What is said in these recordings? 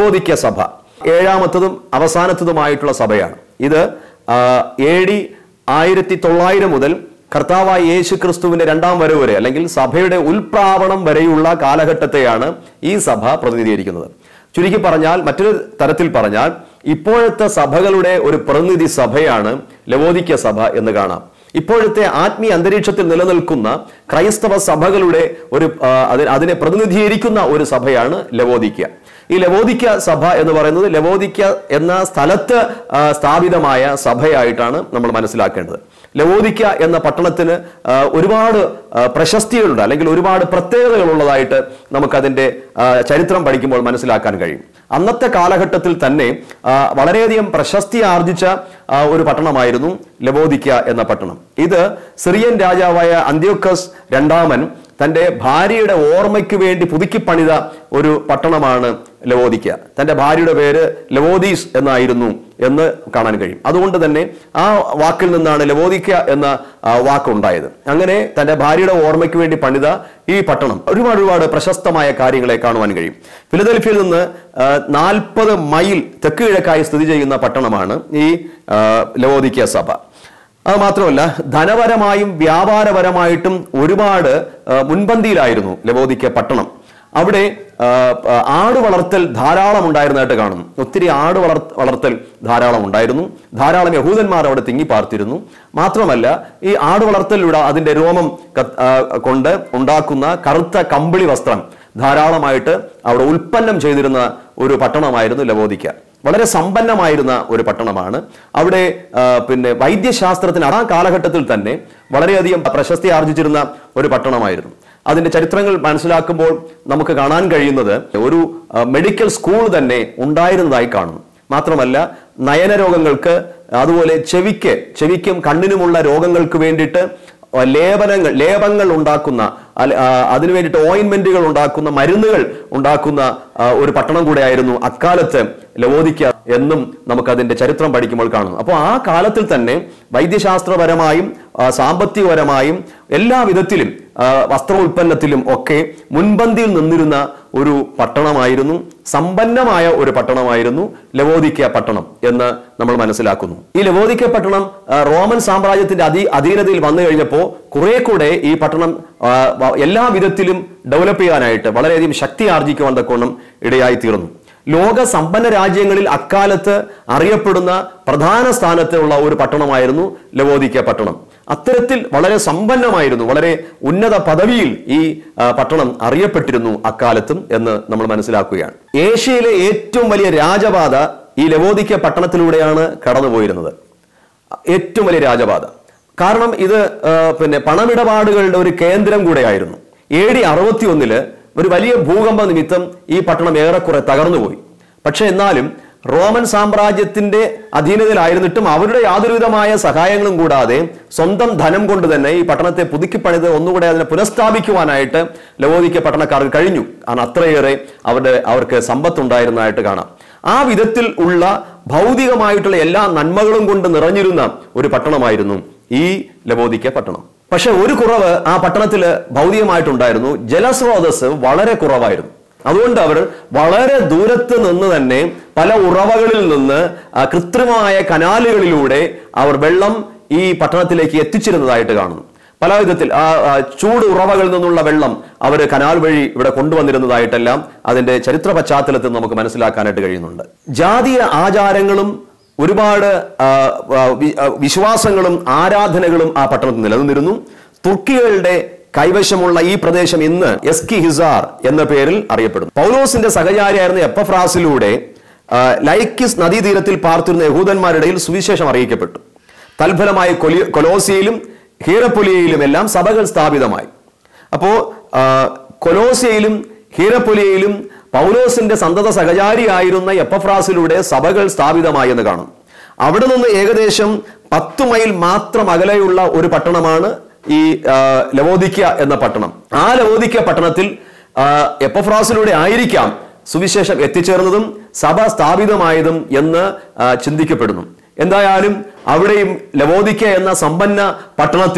ലവോദിക്ക സഭ ഏഴാമത്തതും അവസാനത്തതുമായിട്ടുള്ള സഭയാണ് ഇത് എ ഡി ആയിരത്തി തൊള്ളായിരം മുതൽ കർത്താവായ യേശു ക്രിസ്തുവിന്റെ രണ്ടാം വരവ് വരെ അല്ലെങ്കിൽ സഭയുടെ ഉൽപ്രാവണം വരെയുള്ള കാലഘട്ടത്തെയാണ് ഈ സഭ പ്രതിനിധീകരിക്കുന്നത് ചുരുക്കി പറഞ്ഞാൽ മറ്റൊരു തരത്തിൽ പറഞ്ഞാൽ ഇപ്പോഴത്തെ സഭകളുടെ ഒരു പ്രതിനിധി സഭയാണ് ലവോദിക്ക സഭ എന്ന് കാണാം ഇപ്പോഴത്തെ ആത്മീയ അന്തരീക്ഷത്തിൽ നിലനിൽക്കുന്ന ക്രൈസ്തവ സഭകളുടെ ഒരു ആ, അതി- അതിനെ പ്രതിനിധീകരിക്കുന്ന ഒരു സഭയാണ് ലവോദിക്ക ഈ ലവോദിക്ക സഭ എന്ന് പറയുന്നത് ലവോദിക്ക എന്ന സ്ഥലത്ത് ആ, സ്ഥാപിതമായ സഭയായിട്ടാണ് നമ്മൾ മനസ്സിലാക്കേണ്ടത് ലവോദിക്ക എന്ന പട്ടണത്തിന് ആ, ഒരുപാട് ആ, പ്രശസ്തികളുണ്ട് അല്ലെങ്കിൽ ഒരുപാട് പ്രത്യേകതകളുള്ളതായിട്ട് നമുക്കതിന്റെ ആ, ചരിത്രം പഠിക്കുമ്പോൾ മനസ്സിലാക്കാൻ കഴിയും അന്നത്തെ കാലഘട്ടത്തിൽ തന്നെ ആ, വളരെയധികം പ്രശസ്തി ആർജിച്ച ആ, ഒരു പട്ടണമായിരുന്നു ലവോദിക്ക എന്ന പട്ടണം ഇത് സിറിയൻ രാജാവായ അന്ത്യോക്കസ് രണ്ടാമൻ തന്റെ ഭാര്യയുടെ ഓർമ്മയ്ക്ക് വേണ്ടി പുതുക്കി പണിത ഒരു പട്ടണമാണ് ലവോദിക്ക തന്റെ ഭാര്യയുടെ പേര് ലവോദീസ് എന്നായിരുന്നു എന്ന് കാണാൻ കഴിയും അതുകൊണ്ട് തന്നെ ആ വാക്കിൽ നിന്നാണ് ലവോദിക്ക എന്ന ആ, വാക്കുണ്ടായത് അങ്ങനെ തന്റെ ഭാര്യയുടെ ഓർമ്മയ്ക്ക് വേണ്ടി പണിത ഈ പട്ടണം ഒരുപാട് ഒരുപാട് പ്രശസ്തമായ കാര്യങ്ങളെ കാണുവാൻ കഴിയും ഫിലദൽഫിയയിൽ നിന്ന് നാൽപ്പത് മൈൽ തെക്ക് കിഴക്കായി സ്ഥിതി ചെയ്യുന്ന പട്ടണമാണ് ഈ ആ, ലവോദിക്ക സഭ അത് മാത്രമല്ല ധനപരമായും വ്യാപാരപരമായിട്ടും ഒരുപാട് ആ, മുൻപന്തിയിലായിരുന്നു ലവോദിക്ക പട്ടണം അവിടെ ആ, ആ, ആട് വളർത്തൽ ധാരാളം ഉണ്ടായിരുന്നതായിട്ട് കാണുന്നു ഒത്തിരി ആട് വളർ വളർത്തൽ ധാരാളം ഉണ്ടായിരുന്നു ധാരാളം യഹൂദന്മാർ അവിടെ തിങ്ങി പാർത്തിരുന്നു മാത്രമല്ല ഈ ആട് വളർത്തലിലൂടെ അതിന്റെ രോമം ക- ആ, കൊണ്ട് ഉണ്ടാക്കുന്ന കറുത്ത കമ്പിളി വസ്ത്രം ധാരാളമായിട്ട് അവിടെ ഉൽപ്പന്നം ചെയ്തിരുന്ന ഒരു പട്ടണമായിരുന്നു ലവോദിക്ക വളരെ സമ്പന്നമായിരുന്ന ഒരു പട്ടണമാണ് അവിടെ ആ, പിന്നെ വൈദ്യശാസ്ത്രത്തിന് ആ കാലഘട്ടത്തിൽ തന്നെ വളരെയധികം പ്രശസ്തി ആർജിച്ചിരുന്ന ഒരു പട്ടണമായിരുന്നു അതിന്റെ ചരിത്രങ്ങൾ മനസ്സിലാക്കുമ്പോൾ നമുക്ക് കാണാൻ കഴിയുന്നത് ഒരു ആ, മെഡിക്കൽ സ്കൂൾ തന്നെ ഉണ്ടായിരുന്നതായി കാണുന്നു മാത്രമല്ല നയന രോഗങ്ങൾക്ക് അതുപോലെ ചെവിക്ക് ചെവിക്കും കണ്ണിനുമുള്ള രോഗങ്ങൾക്ക് വേണ്ടിയിട്ട് ലേപനങ്ങൾ ലേപങ്ങൾ ഉണ്ടാക്കുന്ന അല്ല, ആ, അതിനു വേണ്ടിയിട്ട് ഓയിൻമെന്റുകൾ ഉണ്ടാക്കുന്ന മരുന്നുകൾ ഉണ്ടാക്കുന്ന ആ, ഒരു പട്ടണം കൂടെയായിരുന്നു അക്കാലത്ത് ലവോദിക്ക എന്നും നമുക്ക് അതിന്റെ ചരിത്രം പഠിക്കുമ്പോൾ കാണുന്നു അപ്പോൾ ആ കാലത്തിൽ തന്നെ വൈദ്യശാസ്ത്രപരമായും ആ, സാമ്പത്തികപരമായും എല്ലാ വിധത്തിലും ആ, വസ്ത്ര ഉൽപ്പന്നത്തിലും ഒക്കെ മുൻപന്തിയിൽ നിന്നിരുന്ന ഒരു പട്ടണമായിരുന്നു സമ്പന്നമായ ഒരു പട്ടണമായിരുന്നു ലവോദിക്ക പട്ടണം എന്ന് നമ്മൾ മനസ്സിലാക്കുന്നു ഈ ലവോദിക്ക പട്ടണം ആ, റോമൻ സാമ്രാജ്യത്തിന്റെ അധീ അധീനതയിൽ വന്നു കഴിഞ്ഞപ്പോൾ കുറെ കൂടെ ഈ പട്ടണം ആ, വ- എല്ലാ വിധത്തിലും ഡെവലപ്പ് ചെയ്യാനായിട്ട് വളരെയധികം ശക്തി ആർജിക്കുവാൻ തക്കോണം ഇടയായി തീർന്നു ലോക സമ്പന്ന രാജ്യങ്ങളിൽ അക്കാലത്ത് അറിയപ്പെടുന്ന പ്രധാന സ്ഥാനത്തുള്ള ഒരു പട്ടണമായിരുന്നു ലവോദിക്ക പട്ടണം അത്തരത്തിൽ വളരെ സമ്പന്നമായിരുന്നു വളരെ ഉന്നത പദവിയിൽ ഈ ആ, പട്ടണം അറിയപ്പെട്ടിരുന്നു അക്കാലത്തും എന്ന് നമ്മൾ മനസ്സിലാക്കുകയാണ് ഏഷ്യയിലെ ഏറ്റവും വലിയ രാജപാത ഈ ലവോദിക്ക പട്ടണത്തിലൂടെയാണ് കടന്നുപോയിരുന്നത് ഏറ്റവും വലിയ രാജപാത കാരണം ഇത് ആ, പിന്നെ പണമിടപാടുകളുടെ ഒരു കേന്ദ്രം കൂടെയായിരുന്നു എ ഡി അറുപത്തി ഒന്നില് ഒരു വലിയ ഭൂകമ്പ നിമിത്തം ഈ പട്ടണം ഏറെക്കുറെ തകർന്നുപോയി പക്ഷെ എന്നാലും റോമൻ സാമ്രാജ്യത്തിന്റെ അധീനതയിലായിരുന്നിട്ടും അവരുടെ യാതൊരുവിധമായ സഹായങ്ങളും കൂടാതെ സ്വന്തം ധനം കൊണ്ട് തന്നെ ഈ പട്ടണത്തെ പുതുക്കിപ്പണിത് ഒന്നുകൂടെ അതിനെ പുനഃസ്ഥാപിക്കുവാനായിട്ട് ലവോദിക്ക പട്ടണക്കാർക്ക് കഴിഞ്ഞു കാരണം അത്രയേറെ അവരുടെ അവർക്ക് സമ്പത്തുണ്ടായിരുന്നതായിട്ട് കാണാം ആ വിധത്തിൽ ഉള്ള ഭൗതികമായിട്ടുള്ള എല്ലാ നന്മകളും കൊണ്ട് നിറഞ്ഞിരുന്ന ഒരു പട്ടണമായിരുന്നു ഈ ലവോദിക്ക പട്ടണം പക്ഷെ ഒരു കുറവ് ആ പട്ടണത്തിൽ ഭൗതികമായിട്ടുണ്ടായിരുന്നു ജലസ്രോതസ് വളരെ കുറവായിരുന്നു അതുകൊണ്ട് അവർ വളരെ ദൂരത്ത് നിന്ന് തന്നെ പല ഉറവകളിൽ നിന്ന് ആ, കൃത്രിമമായ കനാലുകളിലൂടെ അവർ വെള്ളം ഈ പട്ടണത്തിലേക്ക് എത്തിച്ചിരുന്നതായിട്ട് കാണുന്നു പല വിധത്തിൽ ആ ആ, ചൂട് ഉറവകളിൽ നിന്നുള്ള വെള്ളം അവർ കനാൽ വഴി ഇവിടെ കൊണ്ടുവന്നിരുന്നതായിട്ടെല്ലാം അതിന്റെ ചരിത്ര പശ്ചാത്തലത്തിൽ നമുക്ക് മനസ്സിലാക്കാനായിട്ട് കഴിയുന്നുണ്ട് ജാതീയ ആചാരങ്ങളും ഒരുപാട് ആ, ആ, വി- ആ, വിശ്വാസങ്ങളും ആരാധനകളും ആ പട്ടണത്തിൽ നിലനിന്നിരുന്നു തുർക്കികളുടെ കൈവശമുള്ള ഈ പ്രദേശം ഇന്ന് എസ്കി ഹിസാർ എന്ന പേരിൽ അറിയപ്പെടുന്നു പൗലോസിന്റെ സഹചാരിയായിരുന്ന എപ്പഫ്രാസിലൂടെ ആ, ലൈക്കിസ് നദീതീരത്തിൽ പാർത്തിരുന്ന യഹൂദന്മാരുടെയിൽ സുവിശേഷം അറിയിക്കപ്പെട്ടു തൽഫലമായി കൊലി- കൊലോസിയയിലും ഹീറപ്പൊലിയയിലും എല്ലാം സഭകൾ സ്ഥാപിതമായി അപ്പോ ആ, കൊലോസിയയിലും ഹീറപ്പൊലിയയിലും പൗലോസിന്റെ സന്തത സഹചാരിയായിരുന്ന എപ്പഫ്രാസിലൂടെ സഭകൾ സ്ഥാപിതമായി എന്ന് കാണും അവിടെ നിന്ന് ഏകദേശം പത്ത് മൈൽ മാത്രം അകലെയുള്ള ഒരു പട്ടണമാണ് ഈ ആ, ലവോദിക്ക എന്ന പട്ടണം ആ ലവോദിക്ക പട്ടണത്തിൽ ആ, എപ്പഫ്രാസിലൂടെ ആയിരിക്കാം സുവിശേഷം എത്തിച്ചേർന്നതും സഭ സ്ഥാപിതമായതും എന്ന് ആ, ചിന്തിക്കപ്പെടുന്നു എന്തായാലും അവിടെയും ലവോദിക്ക എന്ന സമ്പന്ന പട്ടണത്തിലും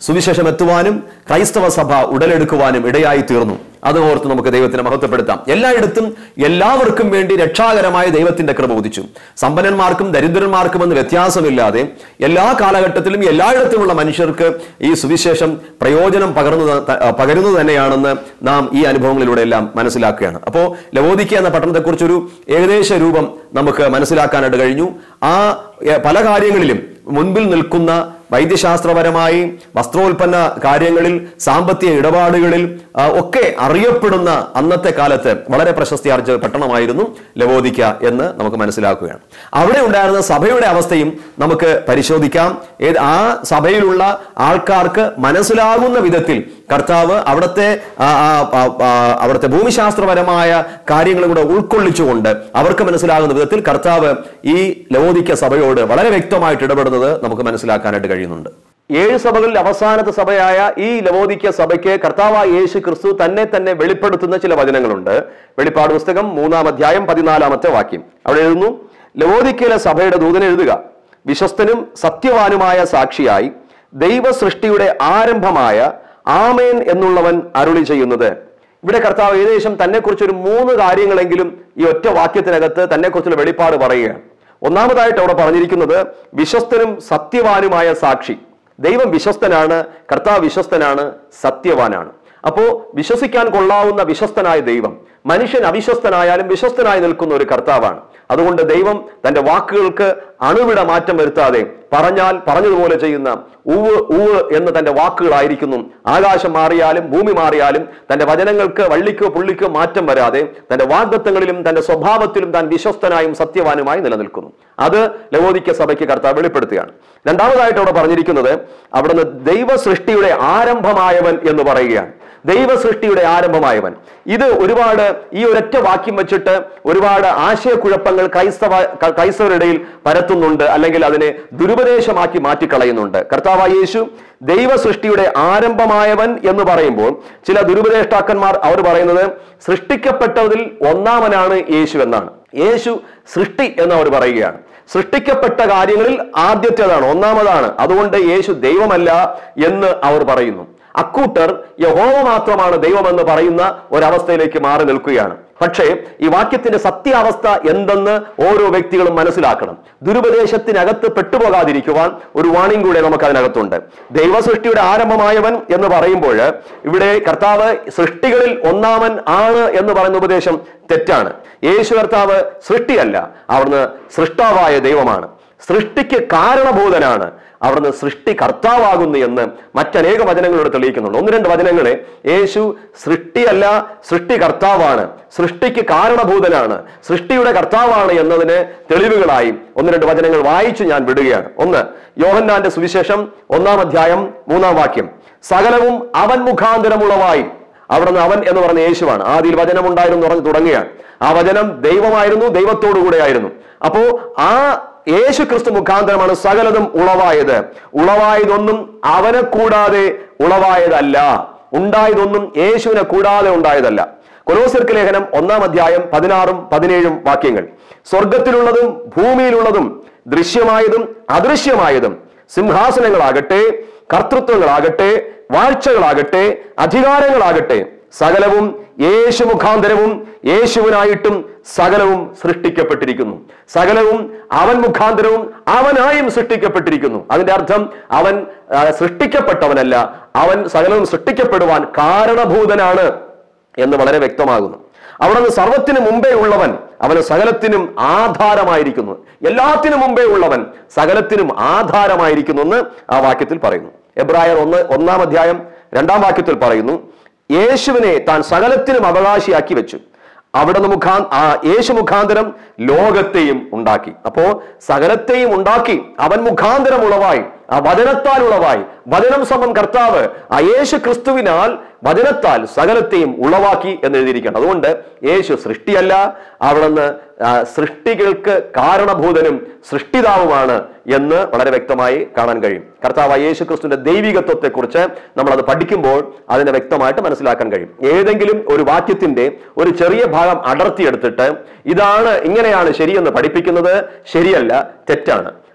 സുവിശേഷം എത്തുവാനും ക്രൈസ്തവ സഭ ഉടലെടുക്കുവാനും ഇടയായി തീർന്നു അത് ഓർത്ത് നമുക്ക് ദൈവത്തിനെ മഹത്വപ്പെടുത്താം എല്ലായിടത്തും എല്ലാവർക്കും വേണ്ടി രക്ഷാകരമായ ദൈവത്തിന്റെ കൃപ ഉദിച്ചു സമ്പന്നന്മാർക്കും ദരിദ്രന്മാർക്കും എന്ന് വ്യത്യാസമില്ലാതെ എല്ലാ കാലഘട്ടത്തിലും എല്ലായിടത്തുമുള്ള മനുഷ്യർക്ക് ഈ സുവിശേഷം പ്രയോജനം പകർന്നു ത- പകരുന്നത് തന്നെയാണെന്ന് നാം ഈ അനുഭവങ്ങളിലൂടെ എല്ലാം മനസ്സിലാക്കുകയാണ് അപ്പോൾ ലവോദിക്ക എന്ന പട്ടണത്തെക്കുറിച്ചൊരു ഏകദേശ രൂപം നമുക്ക് മനസ്സിലാക്കാനായിട്ട് കഴിഞ്ഞു ആ എ, പല കാര്യങ്ങളിലും മുൻപിൽ നിൽക്കുന്ന വൈദ്യശാസ്ത്രപരമായി വസ്ത്രോൽപ്പന്ന കാര്യങ്ങളിൽ സാമ്പത്തിക ഇടപാടുകളിൽ ആ, ഒക്കെ അറിയപ്പെടുന്ന അന്നത്തെ കാലത്ത് വളരെ പ്രശസ്തി ആർജിച്ച പട്ടണമായിരുന്നു ലവോദിക്ക എന്ന് നമുക്ക് മനസ്സിലാക്കുകയാണ് അവിടെ ഉണ്ടായിരുന്ന സഭയുടെ അവസ്ഥയും നമുക്ക് പരിശോധിക്കാം ഏത് ആ സഭയിലുള്ള ആൾക്കാർക്ക് മനസ്സിലാകുന്ന വിധത്തിൽ കർത്താവ് അവിടുത്തെ ആ, ആ, ആ, ആ, അവിടുത്തെ ഭൂമിശാസ്ത്രപരമായ കാര്യങ്ങളും കൂടെ ഉൾക്കൊള്ളിച്ചുകൊണ്ട് അവർക്ക് മനസ്സിലാകുന്ന വിധത്തിൽ കർത്താവ് ഈ ലവോദിക്ക സഭയോട് വളരെ വ്യക്തമായിട്ട് ഇടപെടുന്നത് നമുക്ക് മനസ്സിലാക്കാനായിട്ട് കഴിയുന്നുണ്ട് ഏഴ് സഭകളിൽ അവസാനത്തെ സഭയായ ഈ ലവോദിക്ക സഭയ്ക്ക് കർത്താവായ യേശു ക്രിസ്തു തന്നെ തന്നെ വെളിപ്പെടുത്തുന്ന ചില വചനങ്ങളുണ്ട് വെളിപ്പാട് പുസ്തകം മൂന്നാം അധ്യായം പതിനാലാമത്തെ വാക്യം അവിടെ എഴുതുന്നു ലവോദിക്കയിലെ സഭയുടെ ദൂതൻ എഴുതുക വിശ്വസ്തനും സത്യവാനുമായ സാക്ഷിയായി ദൈവ സൃഷ്ടിയുടെ ആരംഭമായ ആമേൻ എന്നുള്ളവൻ അരുളി ചെയ്യുന്നത് ഇവിടെ കർത്താവ് ഏകദേശം തന്നെക്കുറിച്ച് ഒരു മൂന്ന് കാര്യങ്ങളെങ്കിലും ഈ ഒറ്റ വാക്യത്തിനകത്ത് തന്നെക്കുറിച്ചുള്ള വെളിപ്പാട് പറയുകയാണ് ഒന്നാമതായിട്ട് അവിടെ പറഞ്ഞിരിക്കുന്നത് വിശ്വസ്തനും സത്യവാനുമായ സാക്ഷി ദൈവം വിശ്വസ്തനാണ് കർത്താവ് വിശ്വസ്തനാണ് സത്യവാനാണ് അപ്പോ വിശ്വസിക്കാൻ കൊള്ളാവുന്ന വിശ്വസ്തനായ ദൈവം മനുഷ്യൻ അവിശ്വസ്തനായാലും വിശ്വസ്തനായി നിൽക്കുന്ന ഒരു കർത്താവാണ് അതുകൊണ്ട് ദൈവം തന്റെ വാക്കുകൾക്ക് അണുവിട മാറ്റം വരുത്താതെ പറഞ്ഞാൽ പറഞ്ഞതുപോലെ ചെയ്യുന്ന ഉവ് ഉവ് എന്ന് തന്റെ വാക്കുകളായിരിക്കുന്നു ആകാശം മാറിയാലും ഭൂമി മാറിയാലും തന്റെ വചനങ്ങൾക്ക് വള്ളിക്കോ പുള്ളിക്കോ മാറ്റം വരാതെ തന്റെ വാഗ്ദത്തങ്ങളിലും തന്റെ സ്വഭാവത്തിലും താൻ വിശ്വസ്തനായും സത്യവാനുമായി നിലനിൽക്കുന്നു അത് ലവോദിക്ക സഭയ്ക്ക് കർത്താവ് വെളിപ്പെടുത്തുകയാണ് രണ്ടാമതായിട്ട് അവിടെ പറഞ്ഞിരിക്കുന്നത് അവിടുന്ന് ദൈവ സൃഷ്ടിയുടെ ആരംഭമായവൻ എന്ന് പറയുകയാണ് ദൈവ സൃഷ്ടിയുടെ ആരംഭമായവൻ ഇത് ഒരുപാട് ഈ ഒരൊറ്റ വാക്യം വെച്ചിട്ട് ഒരുപാട് ആശയക്കുഴപ്പങ്ങൾ ക്രൈസ്തവ ക- ക്രൈസ്തവരുടെ ഇടയിൽ പരത്തുന്നുണ്ട് അല്ലെങ്കിൽ അതിനെ ദുരുപദേശമാക്കി മാറ്റിക്കളയുന്നുണ്ട് കർത്താവായ യേശു ദൈവ സൃഷ്ടിയുടെ ആരംഭമായവൻ എന്ന് പറയുമ്പോൾ ചില ദുരുപദേഷ്ടാക്കന്മാർ അവർ പറയുന്നത് സൃഷ്ടിക്കപ്പെട്ടതിൽ ഒന്നാമനാണ് യേശു എന്നാണ് യേശു സൃഷ്ടി എന്ന് അവർ പറയുകയാണ് സൃഷ്ടിക്കപ്പെട്ട കാര്യങ്ങളിൽ ആദ്യത്തേതാണ് ഒന്നാമതാണ് അതുകൊണ്ട് യേശു ദൈവമല്ല എന്ന് അവർ പറയുന്നു അക്കൂട്ടർ യഹോവ മാത്രമാണ് ദൈവമെന്ന് പറയുന്ന ഒരവസ്ഥയിലേക്ക് മാറി നിൽക്കുകയാണ് പക്ഷേ ഈ വാക്യത്തിന്റെ സത്യാവസ്ഥ എന്തെന്ന് ഓരോ വ്യക്തികളും മനസ്സിലാക്കണം ദുരുപദേശത്തിനകത്ത് പെട്ടുപോകാതിരിക്കുവാൻ ഒരു വാണിംഗ് കൂടെ നമുക്ക് അതിനകത്തുണ്ട് ദൈവസൃഷ്ടിയുടെ ആരംഭമായവൻ എന്ന് പറയുമ്പോൾ ഇവിടെ കർത്താവ് സൃഷ്ടികളിൽ ഒന്നാമൻ ആണ് എന്ന് പറയുന്ന ഉപദേശം തെറ്റാണ് യേശു കർത്താവ് സൃഷ്ടിയല്ല അവിടുന്ന് സൃഷ്ടാവായ ദൈവമാണ് സൃഷ്ടിക്ക് കാരണഭൂതനാണ് അവിടുന്ന് സൃഷ്ടി കർത്താവാകുന്നു എന്ന് മറ്റനേക വചനങ്ങളോട് തെളിയിക്കുന്നുണ്ട് ഒന്ന് രണ്ട് വചനങ്ങളെ യേശു സൃഷ്ടിയല്ല സൃഷ്ടി കർത്താവാണ് സൃഷ്ടിക്ക് കാരണഭൂതനാണ് സൃഷ്ടിയുടെ കർത്താവാണ് എന്നതിന് തെളിവുകളായി ഒന്ന് രണ്ട് വചനങ്ങൾ വായിച്ചു ഞാൻ വിടുകയാണ് ഒന്ന് യോഹന്നാന്റെ സുവിശേഷം ഒന്നാം അധ്യായം മൂന്നാം വാക്യം സകലവും അവൻ മുഖാന്തരമുളവായി അവിടുന്ന് അവൻ എന്ന് പറഞ്ഞ യേശുവാണ് ആദ്യയിൽ വചനം ഉണ്ടായിരുന്നു പറഞ്ഞു തുടങ്ങുകയാണ് ആ വചനം ദൈവമായിരുന്നു ദൈവത്തോടു കൂടെയായിരുന്നു അപ്പോ ആ യേശു ക്രിസ്തു മുഖാന്തരമാണ് സകലതും ഉളവായത് ഉളവായതൊന്നും അവനെ കൂടാതെ ഉളവായതല്ല ഉണ്ടായതൊന്നും യേശുവിനെ കൂടാതെ ഉണ്ടായതല്ല കൊലോസിർക്ക് ലേഖനം ഒന്നാം അധ്യായം പതിനാറും പതിനേഴും വാക്യങ്ങൾ സ്വർഗത്തിലുള്ളതും ഭൂമിയിലുള്ളതും ദൃശ്യമായതും അദൃശ്യമായതും സിംഹാസനങ്ങളാകട്ടെ കർത്തൃത്വങ്ങളാകട്ടെ വാഴ്ചകളാകട്ടെ അധികാരങ്ങളാകട്ടെ സകലവും യേശു മുഖാന്തരവും യേശുവിനായിട്ടും സകലവും സൃഷ്ടിക്കപ്പെട്ടിരിക്കുന്നു സകലവും അവൻ മുഖാന്തരവും അവനായും സൃഷ്ടിക്കപ്പെട്ടിരിക്കുന്നു അതിന്റെ അർത്ഥം അവൻ ആ, സൃഷ്ടിക്കപ്പെട്ടവനല്ല അവൻ സകലവും സൃഷ്ടിക്കപ്പെടുവാൻ കാരണഭൂതനാണ് എന്ന് വളരെ വ്യക്തമാകുന്നു അവിടുന്ന് സർവത്തിനു മുമ്പേ ഉള്ളവൻ അവന് സകലത്തിനും ആധാരമായിരിക്കുന്നു എല്ലാത്തിനും മുമ്പേ ഉള്ളവൻ സകലത്തിനും ആധാരമായിരിക്കുന്നു എന്ന് ആ വാക്യത്തിൽ പറയുന്നു എബ്രായർ ഒന്ന് ഒന്നാം അധ്യായം രണ്ടാം വാക്യത്തിൽ പറയുന്നു യേശുവിനെ താൻ സകലത്തിനും അവകാശിയാക്കി വെച്ചു അവിടുന്ന് മുഖാ ആ യേശു മുഖാന്തരം ലോകത്തെയും ഉണ്ടാക്കി അപ്പോ സകലത്തെയും ഉണ്ടാക്കി അവൻ മുഖാന്തരം ഉളവായി ആ വചനത്താൽ ഉളവായി വചനം സമം കർത്താവ് ആ യേശു ക്രിസ്തുവിനാൽ വചനത്താൽ സകലത്തെയും ഉളവാക്കി എന്ന് എഴുതിയിരിക്കുകയാണ് അതുകൊണ്ട് യേശു സൃഷ്ടിയല്ല അവിടുന്ന് ആ, സൃഷ്ടികൾക്ക് കാരണഭൂതനും സൃഷ്ടിതാവുമാണ് എന്ന് വളരെ വ്യക്തമായി കാണാൻ കഴിയും കർത്താവ് യേശു ക്രിസ്തുവിന്റെ ദൈവികത്വത്തെ കുറിച്ച് നമ്മൾ അത് പഠിക്കുമ്പോൾ അതിനെ വ്യക്തമായിട്ട് മനസ്സിലാക്കാൻ കഴിയും ഏതെങ്കിലും ഒരു വാക്യത്തിന്റെ ഒരു ചെറിയ ഭാഗം അടർത്തിയെടുത്തിട്ട് ഇതാണ് ഇങ്ങനെയാണ് ശരിയെന്ന് പഠിപ്പിക്കുന്നത് ശരിയല്ല തെറ്റാണ്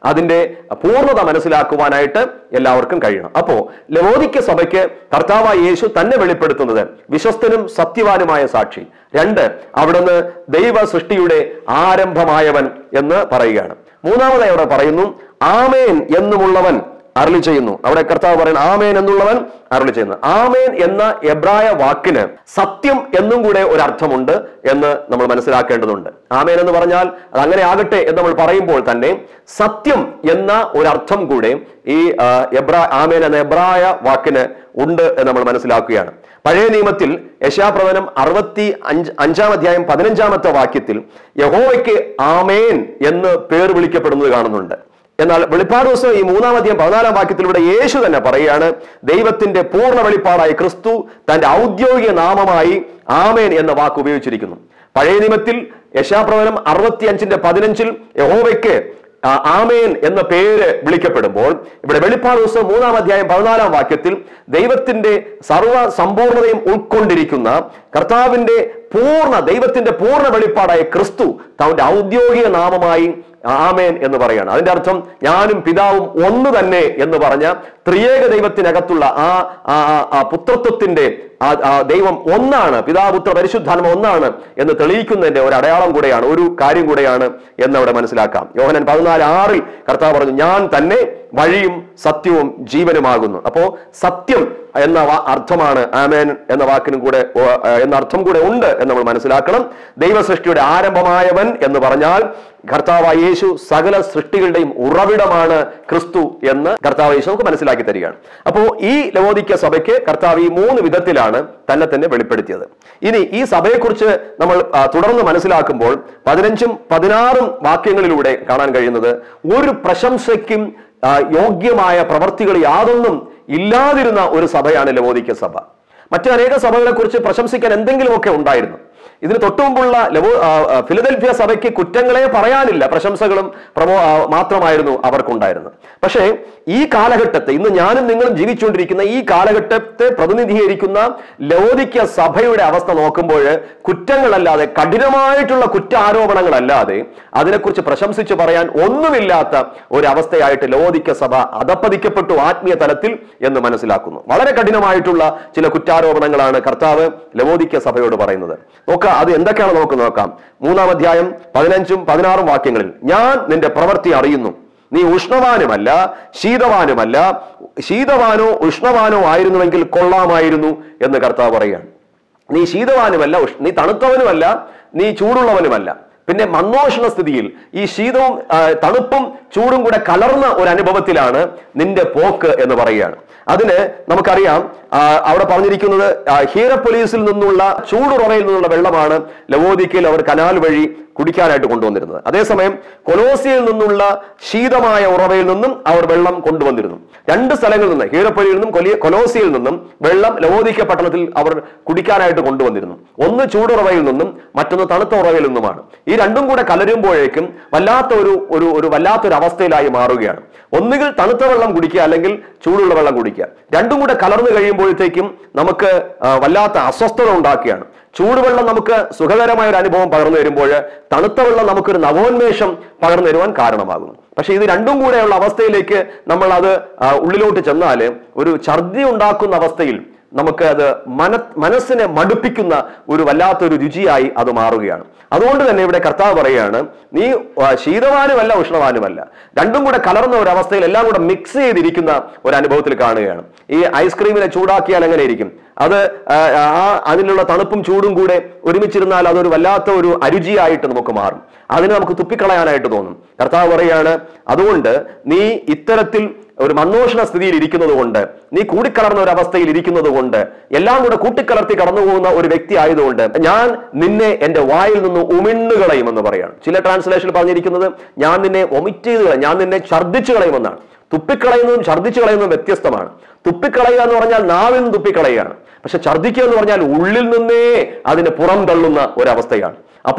അതിന്റെ പൂർണ്ണത മനസ്സിലാക്കുവാനായിട്ട് എല്ലാവർക്കും കഴിയണം അപ്പോ ലവോദിക്ക സഭയ്ക്ക് കർത്താവായ യേശു തന്നെ വെളിപ്പെടുത്തുന്നത് വിശ്വസ്തനും സത്യവാനുമായ സാക്ഷി രണ്ട് അവിടുന്ന് ദൈവ സൃഷ്ടിയുടെ ആരംഭമായവൻ എന്ന് പറയുകയാണ് മൂന്നാമതായി അവിടെ പറയുന്നു ആമേൻ എന്നുമുള്ളവൻ അരളി ചെയ്യുന്നു അവിടെ കർത്താവ് പറയുന്നത് ആമേൻ എന്നുള്ളവൻ അരളി ചെയ്യുന്നു ആമേൻ എന്ന എബ്രായ വാക്കിന് സത്യം എന്നും കൂടെ ഒരു അർത്ഥമുണ്ട് എന്ന് നമ്മൾ മനസ്സിലാക്കേണ്ടതുണ്ട് ആമേൻ എന്ന് പറഞ്ഞാൽ അത് അങ്ങനെ ആകട്ടെ എന്ന് നമ്മൾ പറയുമ്പോൾ തന്നെ സത്യം എന്ന ഒരു അർത്ഥം കൂടെ ഈ ആ, എബ്രാ ആമേൻ എന്ന എബ്രായ വാക്കിന് ഉണ്ട് എന്ന് നമ്മൾ മനസ്സിലാക്കുകയാണ് പഴയ നിയമത്തിൽ യശാപ്രവനം അറുപത്തി അഞ്ച് അഞ്ചാം അധ്യായം പതിനഞ്ചാമത്തെ വാക്യത്തിൽ യഹോവയ്ക്ക് ആമേൻ എന്ന് പേർ വിളിക്കപ്പെടുന്നത് കാണുന്നുണ്ട് എന്നാൽ വെളിപ്പാട് ദിവസം ഈ മൂന്നാം അധ്യായം പതിനാലാം വാക്യത്തിലൂടെ യേശു തന്നെ പറയുകയാണ് ദൈവത്തിന്റെ പൂർണ്ണ വെളിപ്പാടായ ക്രിസ്തു തന്റെ ഔദ്യോഗിക നാമമായി ആമേൻ എന്ന വാക്ക് ഉപയോഗിച്ചിരിക്കുന്നു പഴയ നിയമത്തിൽ യശാപ്രവനം അറുപത്തി അഞ്ചിന്റെ പതിനഞ്ചിൽ യഹോവയ്ക്ക് ആ, ആമേൻ എന്ന പേര് വിളിക്കപ്പെടുമ്പോൾ ഇവിടെ വെളിപ്പാട് ദിവസം മൂന്നാം അധ്യായം പതിനാലാം വാക്യത്തിൽ ദൈവത്തിന്റെ സർവ സമ്പൂർണതയും ഉൾക്കൊണ്ടിരിക്കുന്ന കർത്താവിന്റെ പൂർണ്ണ ദൈവത്തിന്റെ പൂർണ്ണ വെളിപ്പാടായ ക്രിസ്തു തന്റെ ഔദ്യോഗിക നാമമായി ആമേൻ എന്ന് പറയാണ് അതിന്റെ അർത്ഥം ഞാനും പിതാവും ഒന്ന് തന്നെ എന്ന് പറഞ്ഞ ത്രിയേക ദൈവത്തിനകത്തുള്ള ആ ആ- ആ- ആ പുത്രത്വത്തിന്റെ ആ ആ ദൈവം ഒന്നാണ് പിതാപുത്ര പരിശുദ്ധാത്മ ഒന്നാണ് എന്ന് തെളിയിക്കുന്നതിന്റെ ഒരു അടയാളം കൂടെയാണ് ഒരു കാര്യം കൂടെയാണ് എന്നവിടെ മനസ്സിലാക്കാം യോഹനൻ പതിനാല് ആറിൽ കർത്താവ് പറഞ്ഞു ഞാൻ തന്നെ വഴിയും സത്യവും ജീവനുമാകുന്നു അപ്പോ സത്യം എന്ന വാ- അർത്ഥമാണ് ആമേൻ എന്ന വാക്കിനും കൂടെ ഓ, ആ, എന്ന അർത്ഥം കൂടെ ഉണ്ട് എന്ന് നമ്മൾ മനസ്സിലാക്കണം ദൈവസൃഷ്ടിയുടെ ആരംഭമായവൻ എന്ന് പറഞ്ഞാൽ കർത്താവായ യേശു സകല സൃഷ്ടികളുടെയും ഉറവിടമാണ് ക്രിസ്തു എന്ന് കർത്താവ് യേശു നമുക്ക് മനസ്സിലാക്കി തരികയാണ് അപ്പോൾ ഈ ലവോദിക്ക സഭയ്ക്ക് കർത്താവ് ഈ മൂന്ന് വിധത്തിലാണ് തന്നെ തന്നെ വെളിപ്പെടുത്തിയത് ഇനി ഈ സഭയെക്കുറിച്ച് നമ്മൾ ആ, തുടർന്ന് മനസ്സിലാക്കുമ്പോൾ പതിനഞ്ചും പതിനാറും വാക്യങ്ങളിലൂടെ കാണാൻ കഴിയുന്നത് ഒരു പ്രശംസയ്ക്കും ആ, യോഗ്യമായ പ്രവർത്തികൾ യാതൊന്നും ഇല്ലാതിരുന്ന ഒരു സഭയാണ് ലവോദിക്ക സഭ മറ്റു അനേക സഭകളെ കുറിച്ച് പ്രശംസിക്കാൻ എന്തെങ്കിലുമൊക്കെ ഉണ്ടായിരുന്നു ഇതിന് തൊട്ടുമുമ്പുള്ള ലവോ ആ, ആ, ഫിലദൽഫിയ സഭയ്ക്ക് കുറ്റങ്ങളെ പറയാനില്ല പ്രശംസകളും പ്രമോ ആ, മാത്രമായിരുന്നു അവർക്കുണ്ടായിരുന്നത് പക്ഷേ ഈ കാലഘട്ടത്തെ ഇന്ന് ഞാനും നിങ്ങളും ജീവിച്ചുകൊണ്ടിരിക്കുന്ന ഈ കാലഘട്ടത്തെ പ്രതിനിധീകരിക്കുന്ന ലവോദിക്ക സഭയുടെ അവസ്ഥ നോക്കുമ്പോൾ കുറ്റങ്ങളല്ലാതെ കഠിനമായിട്ടുള്ള കുറ്റാരോപണങ്ങളല്ലാതെ അതിനെക്കുറിച്ച് പ്രശംസിച്ച് പറയാൻ ഒന്നുമില്ലാത്ത ഒരു അവസ്ഥയായിട്ട് ലവോദിക്ക സഭ അധപ്പതിക്കപ്പെട്ടു ആത്മീയ തലത്തിൽ എന്ന് മനസ്സിലാക്കുന്നു വളരെ കഠിനമായിട്ടുള്ള ചില കുറ്റാരോപണങ്ങളാണ് കർത്താവ് ലവോദിക്ക സഭയോട് പറയുന്നത് നോക്കാം അത് എന്തൊക്കെയാണ് നമുക്ക് നോക്കാം മൂന്നാം അധ്യായം പതിനഞ്ചും പതിനാറും വാക്യങ്ങളിൽ ഞാൻ നിന്റെ പ്രവൃത്തി അറിയുന്നു നീ ഉഷ്ണവാനുമല്ല ശീതവാനുമല്ല ശീതവാനോ ഉഷ്ണവാനോ ആയിരുന്നുവെങ്കിൽ കൊള്ളാമായിരുന്നു എന്ന് കർത്താവ് പറയുകയാണ് നീ ശീതവാനുമല്ല ഉഷ്- നീ തണുത്തവനുമല്ല നീ ചൂടുള്ളവനുമല്ല പിന്നെ മന്നോഷണ സ്ഥിതിയിൽ ഈ ശീതവും ആ, തണുപ്പും ചൂടും കൂടെ കലർന്ന ഒരു അനുഭവത്തിലാണ് നിന്റെ പോക്ക് എന്ന് പറയുകയാണ് അതിന് നമുക്കറിയാം ആ, അവിടെ പറഞ്ഞിരിക്കുന്നത് ആ, ഹീറപ്പൊലീസിൽ നിന്നുള്ള ചൂടുറവയിൽ നിന്നുള്ള വെള്ളമാണ് ലവോദിക്കയിൽ അവർ കനാൽ വഴി കുടിക്കാനായിട്ട് കൊണ്ടുവന്നിരുന്നത് അതേസമയം കൊലോസിയിൽ നിന്നുള്ള ശീതമായ ഉറവയിൽ നിന്നും അവർ വെള്ളം കൊണ്ടുവന്നിരുന്നു രണ്ട് സ്ഥലങ്ങളിൽ നിന്ന് ഹീറപ്പൊലിയിൽ നിന്നും കൊലിയ- കൊലോസിയിൽ നിന്നും വെള്ളം ലവോദിക്ക പട്ടണത്തിൽ അവർ കുടിക്കാനായിട്ട് കൊണ്ടുവന്നിരുന്നു ഒന്ന് ചൂടുറവയിൽ നിന്നും മറ്റൊന്ന് തണുത്ത ഉറവയിൽ നിന്നുമാണ് ഈ രണ്ടും കൂടെ കലരുമ്പോഴേക്കും വല്ലാത്ത ഒരു ഒരു ഒരു വല്ലാത്തൊരു അവസ്ഥയിലായി മാറുകയാണ് ഒന്നുകിൽ തണുത്ത വെള്ളം കുടിക്കുക അല്ലെങ്കിൽ ചൂടുള്ള വെള്ളം കുടിക്കുക രണ്ടും കൂടെ കലർന്നു കഴിയുമ്പോഴത്തേക്കും നമുക്ക് ആ, വല്ലാത്ത അസ്വസ്ഥത ഉണ്ടാക്കുകയാണ് ചൂടുവെള്ളം നമുക്ക് സുഖകരമായ ഒരു അനുഭവം പകർന്നു വരുമ്പോൾ തണുത്ത വെള്ളം നമുക്കൊരു നവോന്മേഷം പകർന്നു തരുവാൻ കാരണമാകുന്നു പക്ഷെ ഇത് രണ്ടും കൂടെയുള്ള അവസ്ഥയിലേക്ക് നമ്മൾ അത് ആ, ഉള്ളിലോട്ട് ചെന്നാൽ ഒരു ഛർദി ഉണ്ടാക്കുന്ന അവസ്ഥയിൽ നമുക്ക് അത് മന മനസ്സിനെ മടുപ്പിക്കുന്ന ഒരു വല്ലാത്തൊരു രുചിയായി അത് മാറുകയാണ് അതുകൊണ്ട് തന്നെ ഇവിടെ കർത്താവ് പറയാണ് നീ ആ, ശീതവാനുമല്ല ഉഷ്ണവാനുമല്ല രണ്ടും കൂടെ കലർന്ന ഒരു അവസ്ഥയിൽ എല്ലാം കൂടെ മിക്സ് ചെയ്തിരിക്കുന്ന ഒരു അനുഭവത്തിൽ കാണുകയാണ് ഈ ഐസ്ക്രീമിനെ ചൂടാക്കിയാൽ എങ്ങനെ ഇരിക്കും അത് ആ, ആ അതിലുള്ള തണുപ്പും ചൂടും കൂടെ ഒരുമിച്ചിരുന്നാൽ അതൊരു വല്ലാത്ത ഒരു അരുചിയായിട്ട് നമുക്ക് മാറും അതിന് നമുക്ക് തുപ്പിക്കളയാനായിട്ട് തോന്നും കർത്താവ് പറയാണ് അതുകൊണ്ട് നീ ഇത്തരത്തിൽ ഒരു മന്നോഷണ സ്ഥിതിയിൽ ഇരിക്കുന്നത് കൊണ്ട് നീ കൂടിക്കലർന്ന ഒരു അവസ്ഥയിൽ ഇരിക്കുന്നത് കൊണ്ട് എല്ലാം കൂടെ കൂട്ടിക്കലർത്തി കടന്നു പോകുന്ന ഒരു വ്യക്തി ആയതുകൊണ്ട് ഞാൻ നിന്നെ എന്റെ വായിൽ നിന്ന് ഉമിണ്ണു കളയുമെന്ന് പറയാണ് ചില ട്രാൻസ്ലേഷനിൽ പറഞ്ഞിരിക്കുന്നത് ഞാൻ നിന്നെ ഒമിറ്റ് ചെയ്ത് കളയും ഞാൻ നിന്നെ ഛർദ്ദിച്ചു കളയുമെന്നാണ് തുപ്പിക്കളയുന്നതും ഛർദ്ദിച്ചു കളയുന്നതും വ്യത്യസ്തമാണ് തുപ്പിക്കളയുക എന്ന് പറഞ്ഞാൽ നാവിൽ നിന്ന് തുപ്പിക്കളയുകയാണ് പക്ഷെ ഛർദ്ദിക്കുക എന്ന് പറഞ്ഞാൽ ഉള്ളിൽ നിന്നേ അതിനെ പുറം തള്ളുന്ന ഒരവസ്ഥയാണ് അപ്പോ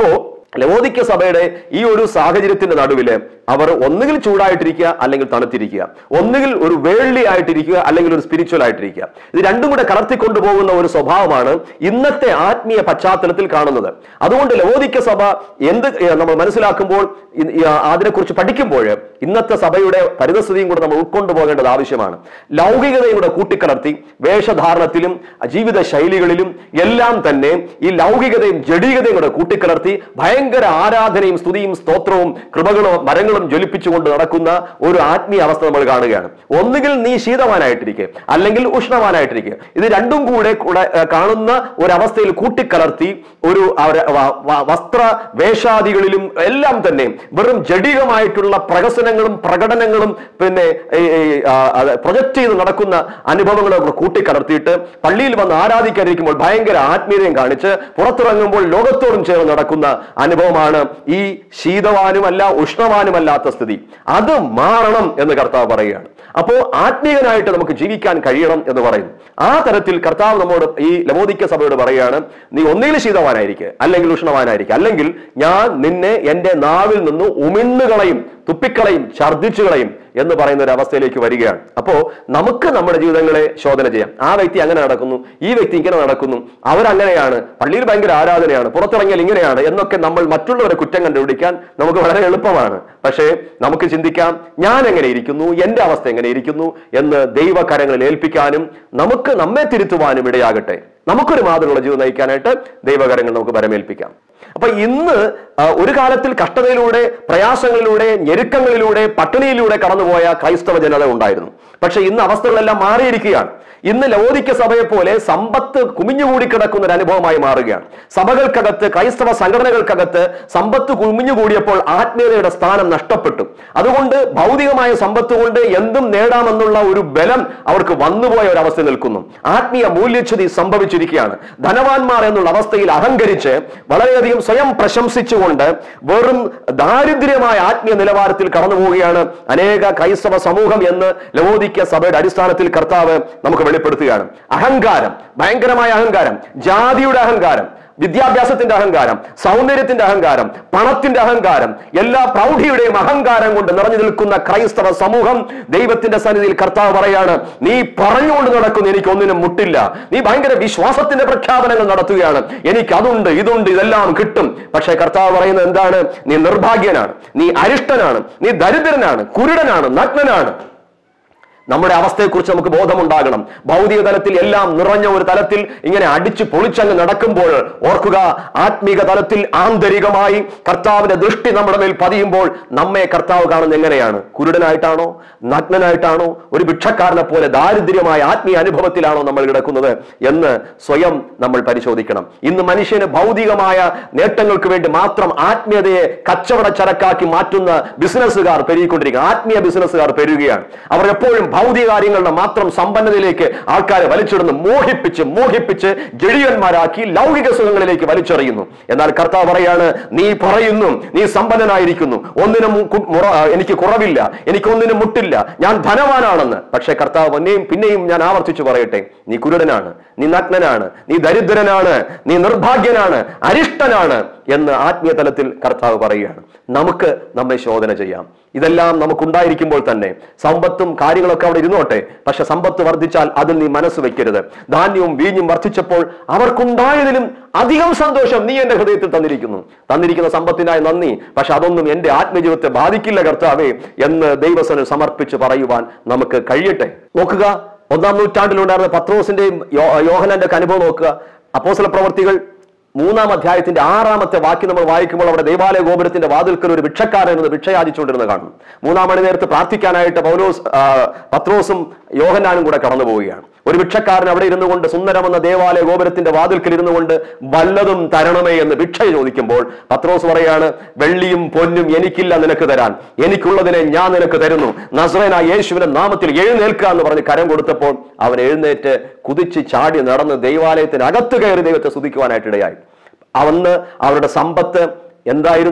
ലവോദിക്ക സഭയുടെ ഈ ഒരു സാഹചര്യത്തിന്റെ നടുവില് അവർ ഒന്നുകിൽ ചൂടായിട്ടിരിക്കുക അല്ലെങ്കിൽ തണുത്തിരിക്കുക ഒന്നുകിൽ ഒരു വേൾഡി ആയിട്ടിരിക്കുക അല്ലെങ്കിൽ ഒരു സ്പിരിച്വൽ ആയിട്ടിരിക്കുക ഇത് രണ്ടും കൂടെ കലർത്തിക്കൊണ്ടു പോകുന്ന ഒരു സ്വഭാവമാണ് ഇന്നത്തെ ആത്മീയ പശ്ചാത്തലത്തിൽ കാണുന്നത് അതുകൊണ്ട് ലവോദിക്ക സഭ എന്ത് ഏ, നമ്മൾ മനസ്സിലാക്കുമ്പോൾ ഇ- ഈ, ആ, അതിനെക്കുറിച്ച് പഠിക്കുമ്പോൾ ഇന്നത്തെ സഭയുടെ പരിതസ്ഥിതിയും കൂടെ നമ്മൾ ഉൾക്കൊണ്ടു പോകേണ്ടത് ആവശ്യമാണ് ലൗകികതയും കൂടെ കൂട്ടിക്കലർത്തി വേഷധാരണത്തിലും ജീവിത ശൈലികളിലും എല്ലാം തന്നെ ഈ ലൗകികതയും ജഡീകതയും കൂടെ കൂട്ടിക്കലർത്തി ഭയങ്കര ആരാധനയും സ്തുതിയും സ്തോത്രവും കൃപകളും മരങ്ങളും ജ്വലിപ്പിച്ചുകൊണ്ട് നടക്കുന്ന ഒരു ആത്മീയ അവസ്ഥ നമ്മൾ കാണുകയാണ് ഒന്നുകിൽ നീ ശീതവാനായിട്ടിരിക്കെ അല്ലെങ്കിൽ ഉഷ്ണവാനായിട്ടിരിക്കെ ഇത് രണ്ടും കൂടെ കൂടെ ഏർ, കാണുന്ന ഒരവസ്ഥയിൽ കൂട്ടിക്കലർത്തി ഒരു അവര- വ- വ- വസ്ത്ര വേഷാദികളിലും എല്ലാം തന്നെ വെറും ജഡികമായിട്ടുള്ള പ്രഹസനങ്ങളും പ്രകടനങ്ങളും പിന്നെ പ്രൊജക്ട് ചെയ്ത് നടക്കുന്ന അനുഭവങ്ങളൊക്കെ കൂട്ടിക്കലർത്തിയിട്ട് പള്ളിയിൽ വന്ന് ആരാധിക്കാതിരിക്കുമ്പോൾ ഭയങ്കര ആത്മീയതയും കാണിച്ച് പുറത്തിറങ്ങുമ്പോൾ ലോകത്തോടും ചേർന്ന് നടക്കുന്ന അനുഭവമാണ് ഈ ശീതവാനുമല്ല ഉഷ്ണവാനുമല്ലാത്ത സ്ഥിതി അത് മാറണം എന്ന് കർത്താവ് പറയുകയാണ് അപ്പോ ആത്മീയനായിട്ട് നമുക്ക് ജീവിക്കാൻ കഴിയണം എന്ന് പറയുന്നു ആ തരത്തിൽ കർത്താവ് നമ്മോട് ഈ ലവോദിക്ക സഭയോട് പറയുകയാണ് നീ ഒന്നുകിൽ ശീതവാനായിരിക്കുക അല്ലെങ്കിൽ ഉഷ്ണവാനായിരിക്കുക അല്ലെങ്കിൽ ഞാൻ നിന്നെ എന്റെ നാവിൽ നിന്ന് ഉമിണ്ണുകളയും തുപ്പിക്കളയും ഛർദ്ദിച്ചു കളയും എന്ന് പറയുന്ന ഒരു അവസ്ഥയിലേക്ക് വരികയാണ് അപ്പോ നമുക്ക് നമ്മുടെ ജീവിതങ്ങളെ ശോധന ചെയ്യാം ആ വ്യക്തി അങ്ങനെ നടക്കുന്നു ഈ വ്യക്തി ഇങ്ങനെ നടക്കുന്നു അവരങ്ങനെയാണ് പള്ളിയിൽ ഭയങ്കര ആരാധനയാണ് പുറത്തിറങ്ങിയാൽ ഇങ്ങനെയാണ് എന്നൊക്കെ നമ്മൾ മറ്റുള്ളവരെ കുറ്റം കണ്ടുപിടിക്കാൻ നമുക്ക് വളരെ എളുപ്പമാണ് പക്ഷേ നമുക്ക് ചിന്തിക്കാം ഞാൻ എങ്ങനെ ഇരിക്കുന്നു എന്റെ അവസ്ഥ എങ്ങനെ ഇരിക്കുന്നു എന്ന് ദൈവകരങ്ങളിൽ ഏൽപ്പിക്കാനും നമുക്ക് നമ്മെ തിരുത്തുവാനും ഇടയാകട്ടെ നമുക്കൊരു മാതൃകയുള്ള ജീവിതം നയിക്കാനായിട്ട് ദൈവകരങ്ങൾ നമുക്ക് വരമേൽപ്പിക്കാം അപ്പൊ ഇന്ന് ആ, ഒരു കാലത്തിൽ കഷ്ടതയിലൂടെ പ്രയാസങ്ങളിലൂടെ ഞെരുക്കങ്ങളിലൂടെ പട്ടിണിയിലൂടെ കടന്നുപോയ ക്രൈസ്തവ ജനത ഉണ്ടായിരുന്നു പക്ഷെ ഇന്ന് അവസ്ഥകളെല്ലാം മാറിയിരിക്കുകയാണ് ഇന്ന് ലവോദിക്ക സഭയെ പോലെ സമ്പത്ത് കുമിഞ്ഞുകൂടി കിടക്കുന്ന ഒരു അനുഭവമായി മാറുകയാണ് സഭകൾക്കകത്ത് ക്രൈസ്തവ സംഘടനകൾക്കകത്ത് സമ്പത്ത് കുമിഞ്ഞുകൂടിയപ്പോൾ ആത്മീയതയുടെ സ്ഥാനം നഷ്ടപ്പെട്ടു അതുകൊണ്ട് ഭൗതികമായ സമ്പത്ത് കൊണ്ട് എന്തും നേടാമെന്നുള്ള ഒരു ബലം അവർക്ക് വന്നുപോയ ഒരു അവസ്ഥ നിൽക്കുന്നു ആത്മീയ മൂല്യച്യുതി സംഭവിച്ചിരിക്കുകയാണ് ധനവാന്മാർ എന്നുള്ള അവസ്ഥയിൽ അഹങ്കരിച്ച് വളരെയധികം സ്വയം പ്രശംസിച്ചുകൊണ്ട് വെറും ദാരിദ്ര്യമായ ആത്മീയ നിലവാരത്തിൽ കടന്നു പോവുകയാണ് അനേക ക്രൈസ്തവ സമൂഹം എന്ന് ലവോദിക്ക സഭയുടെ അടിസ്ഥാനത്തിൽ കർത്താവ് നമുക്ക് വെളിപ്പെടുത്തുകയാണ് അഹങ്കാരം ഭയങ്കരമായ അഹങ്കാരം ജാതിയുടെ അഹങ്കാരം വിദ്യാഭ്യാസത്തിന്റെ അഹങ്കാരം സൗന്ദര്യത്തിന്റെ അഹങ്കാരം പണത്തിന്റെ അഹങ്കാരം എല്ലാ പ്രൗഢിയുടെയും അഹങ്കാരം കൊണ്ട് നിറഞ്ഞു നിൽക്കുന്ന ക്രൈസ്തവ സമൂഹം ദൈവത്തിന്റെ സന്നിധിയിൽ കർത്താവ് പറയാണ് നീ പറഞ്ഞുകൊണ്ട് നടക്കുന്നു എനിക്ക് ഒന്നിനും മുട്ടില്ല നീ ഭയങ്കര വിശ്വാസത്തിന്റെ പ്രഖ്യാപനങ്ങൾ നടത്തുകയാണ് എനിക്ക് അതുണ്ട് ഇതുണ്ട് ഇതെല്ലാം കിട്ടും പക്ഷേ കർത്താവ് പറയുന്നത് എന്താണ് നീ നിർഭാഗ്യനാണ് നീ അരിഷ്ടനാണ് നീ ദരിദ്രനാണ് കുരുടനാണ് നഗ്നനാണ് നമ്മുടെ അവസ്ഥയെക്കുറിച്ച് നമുക്ക് ബോധമുണ്ടാകണം ഭൗതിക തലത്തിൽ എല്ലാം നിറഞ്ഞ ഒരു തലത്തിൽ ഇങ്ങനെ അടിച്ചു പൊളിച്ചങ്ങ് നടക്കുമ്പോൾ ഓർക്കുക ആത്മീക തലത്തിൽ ആന്തരികമായി കർത്താവിന്റെ ദൃഷ്ടി നമ്മുടെ മേൽ പതിയുമ്പോൾ നമ്മെ കർത്താവ് കാണുന്നത് എങ്ങനെയാണ് കുരുടനായിട്ടാണോ നഗ്നനായിട്ടാണോ ഒരു ഭിക്ഷക്കാരനെ പോലെ ദാരിദ്ര്യമായ ആത്മീയ അനുഭവത്തിലാണോ നമ്മൾ കിടക്കുന്നത് എന്ന് സ്വയം നമ്മൾ പരിശോധിക്കണം ഇന്ന് മനുഷ്യന് ഭൗതികമായ നേട്ടങ്ങൾക്ക് വേണ്ടി മാത്രം ആത്മീയതയെ കച്ചവട ചരക്കാക്കി മാറ്റുന്ന ബിസിനസ്സുകാർ പെരുകിക്കൊണ്ടിരിക്കുക ആത്മീയ ബിസിനസ്സുകാർ പെരുകയാണ് അവർ എപ്പോഴും ഭൗതിക കാര്യങ്ങളുടെ മാത്രം സമ്പന്നതയിലേക്ക് ആൾക്കാരെ വലിച്ചിടുന്നു മോഹിപ്പിച്ച് മോഹിപ്പിച്ച് ജഡിയന്മാരാക്കി ലൗകിക സുഖങ്ങളിലേക്ക് വലിച്ചെറിയുന്നു എന്നാൽ കർത്താവ് പറയാണ് നീ പറയുന്നു നീ സമ്പന്നനായിരിക്കുന്നു ഒന്നിനും കു- മുറ- എനിക്ക് കുറവില്ല എനിക്ക് ഒന്നിനും മുട്ടില്ല ഞാൻ ധനവാനാണെന്ന് പക്ഷെ കർത്താവ് പിന്നെയും പിന്നെയും ഞാൻ ആവർത്തിച്ചു പറയട്ടെ നീ കുരുടനാണ് നീ നഗ്നനാണ് നീ ദരിദ്രനാണ് നീ നിർഭാഗ്യനാണ് അരിഷ്ടനാണ് എന്ന് ആത്മീയ തലത്തിൽ കർത്താവ് പറയുകയാണ് നമുക്ക് നമ്മെ ശോധന ചെയ്യാം ഇതെല്ലാം നമുക്കുണ്ടായിരിക്കുമ്പോൾ തന്നെ സമ്പത്തും കാര്യങ്ങളൊക്കെ അവിടെ ഇരുന്നോട്ടെ പക്ഷെ സമ്പത്ത് വർദ്ധിച്ചാൽ അതിൽ നീ മനസ്സ് വെക്കരുത് ധാന്യവും വീഞ്ഞും വർദ്ധിച്ചപ്പോൾ അവർക്കുണ്ടായതിലും അധികം സന്തോഷം നീ എന്റെ ഹൃദയത്തിൽ തന്നിരിക്കുന്നു തന്നിരിക്കുന്ന സമ്പത്തിനായി നന്ദി പക്ഷെ അതൊന്നും എന്റെ ആത്മജീവിതത്തെ ബാധിക്കില്ല കർത്താവേ എന്ന് ദൈവസന് സമർപ്പിച്ച് പറയുവാൻ നമുക്ക് കഴിയട്ടെ നോക്കുക ഒന്നാം നൂറ്റാണ്ടിലുണ്ടായിരുന്ന പത്രോസിന്റെയും യോ- യോഹനന്റെ ഒക്കെ അനുഭവം നോക്കുക അപ്പോസ്തല പ്രവർത്തികൾ മൂന്നാം അധ്യായത്തിന്റെ ആറാമത്തെ വാക്യം നമ്മൾ വായിക്കുമ്പോൾ അവിടെ ദേവാലയ ഗോപുരത്തിന്റെ വാതിൽക്കൽ ഒരു ഭിക്ഷക്കാരൻ എന്ന് ഭിക്ഷയാചിച്ചുകൊണ്ടിരുന്ന കാണും മൂന്നാം മണി നേരത്ത് പ്രാർത്ഥിക്കാനായിട്ട് പൗലോസ് ആ, പത്രോസും യോഹന്നാനും കൂടെ കടന്നു പോവുകയാണ് ഒരു ഭിക്ഷക്കാരൻ അവിടെ ഇരുന്നു കൊണ്ട് സുന്ദരമെന്ന ദേവാലയ ഗോപുരത്തിന്റെ വാതിൽക്കൽ ഇരുന്നു കൊണ്ട് വല്ലതും തരണമേ എന്ന് ഭിക്ഷ ചോദിക്കുമ്പോൾ പത്രോസ് പറയാണ് വെള്ളിയും പൊന്നും എനിക്കില്ല നിനക്ക് തരാൻ എനിക്കുള്ളതിനെ ഞാൻ നിനക്ക് തരുന്നു നസ്രേന യേശുവിന്റെ നാമത്തിൽ എഴുന്നേൽക്കുക എന്ന് പറഞ്ഞ് കരം കൊടുത്തപ്പോൾ അവൻ എഴുന്നേറ്റ് കുതിച്ച് ചാടി നടന്ന് ദൈവാലയത്തിന് അകത്ത് കയറി ദൈവത്തെ സ്തുതിക്കുവാനായിട്ട് ഇടയായി അന്ന് അവരുടെ സമ്പത്ത് എന്തായിരുന്നു